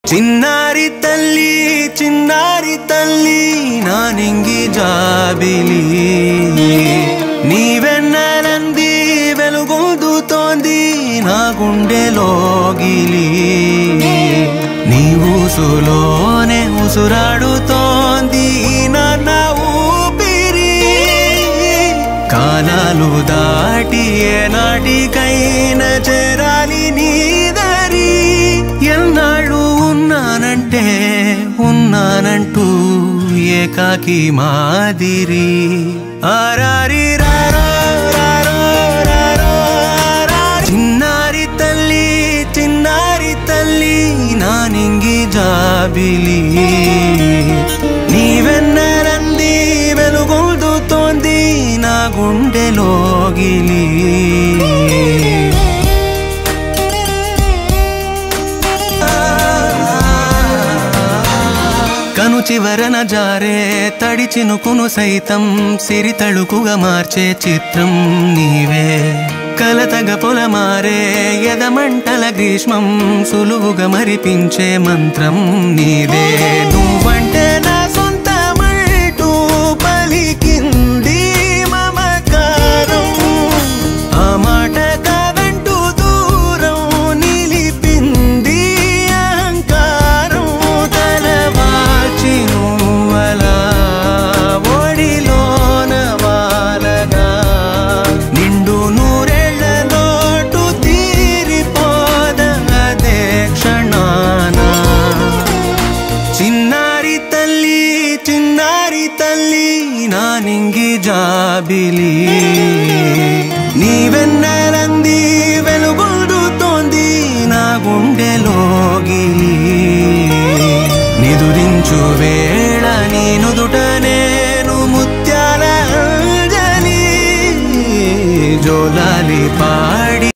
చిన్నారి తల్లి చిన్నారి తల్లి నా నింగి జాబిలి నీవెన్నెలంది వెలుగొందుతోంది నా గుండెలోగిలి నీ ఊసులోనే ఉసురాడుతోంది నా ఊపిరి కాలాలు దాటి ఏనాటికైనా చేరాలి నీ దరి ఎన్నాళ్ళు ఉన్నానంటే ఉన్నానంటూ ఏకాకి మాదిరి ఆరారి రారో, రారో, రారో, ఆరారి. చిన్నారి తల్లి చిన్నారి తల్లి నా నింగి జాబిలి నీవెన్నరంది వెలుగొందుతోంది నా గుండెలోగిలి కను చివరన జారే తడి చినుకును సైతం సిరి తళుకుగా మార్చే చిత్రం నీవే కలతగ పొలమారే ఎదమంటల గ్రీష్మం సులువుగా మరిపించే మంత్రం నీదే నువ్వంటే నా సొంతమంటూ పలికింది మమకారం ఆ మాట కాదంటూ దూరం నిలిపింది అహంకారం తలవాచి నువ్వలా ఒడిలోన వాలగా నిండు నూరేళ్ల లోటు తీరిపోదదే క్షణానా చిన్నారి తల్లి చిన్నారి తల్లి నా నింగి జాబిలి నీవెన్నరంది వెలుగొందుతోంది నా గుండెలోగిలి నిదురించు వేళ నీ నుదుట నేను ముత్యాల అంజలి జోలాలి పాడి